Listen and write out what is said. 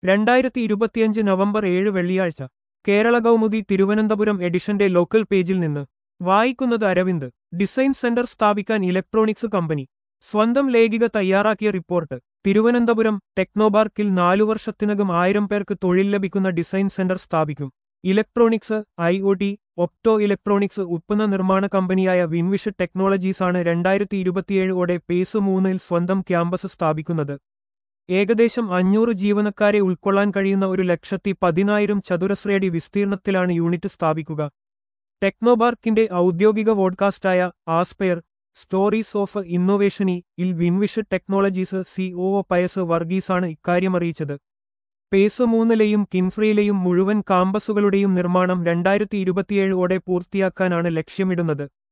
രണ്ടായിരത്തി ഇരുപത്തിയഞ്ച് നവംബർ ഏഴ് വെള്ളിയാഴ്ച കേരള കൗമുദി തിരുവനന്തപുരം എഡിഷന്റെ ലോക്കൽ പേജിൽ നിന്ന് വായിക്കുന്നത് അരവിന്ദ് ഡിസൈൻ സെന്റർ സ്ഥാപിക്കാൻ ഇലക്ട്രോണിക്സ് കമ്പനി സ്വന്തം ലേഖിക തയ്യാറാക്കിയ റിപ്പോർട്ട് തിരുവനന്തപുരം ടെക്നോപാർക്കിൽ നാലു വർഷത്തിനകം ആയിരം പേർക്ക് തൊഴിൽ ലഭിക്കുന്ന ഡിസൈൻ സെന്റർ സ്ഥാപിക്കും electronics I O T opto electronics ഉത്പന്ന നിർമ്മാണ കമ്പനിയായ വിൻവിഷ് ടെക്നോളജീസാണ് രണ്ടായിരത്തി ഇരുപത്തിയേഴോടെ പേസ് മൂന്നിൽ സ്വന്തം ക്യാമ്പസ് സ്ഥാപിക്കുന്നത് ഏകദേശം അഞ്ഞൂറ് ജീവനക്കാരെ ഉൾക്കൊള്ളാൻ കഴിയുന്ന ഒരു ലക്ഷത്തി പതിനായിരം ചതുരശ്രയടി വിസ്തീർണത്തിലാണ് യൂണിറ്റ് സ്ഥാപിക്കുക ടെക്നോപാർക്കിന്റെ ഔദ്യോഗിക വോഡ്കാസ്റ്റായ ആസ്പെയർ സ്റ്റോറീസ് ഓഫ് ഇന്നൊവേഷനി ഇൽ വിൻവിഷ് ടെക്നോളജീസ് സിഒഒ പയസ് വർഗീസാണ് ഇക്കാര്യമറിയിച്ചത് പേസ് മൂന്നിലെയും കിൻഫ്രിയിലെയും മുഴുവൻ കാമ്പസുകളുടെയും നിർമ്മാണം രണ്ടായിരത്തി ഇരുപത്തിയേഴോടെ പൂർത്തിയാക്കാനാണ് ലക്ഷ്യമിടുന്നത്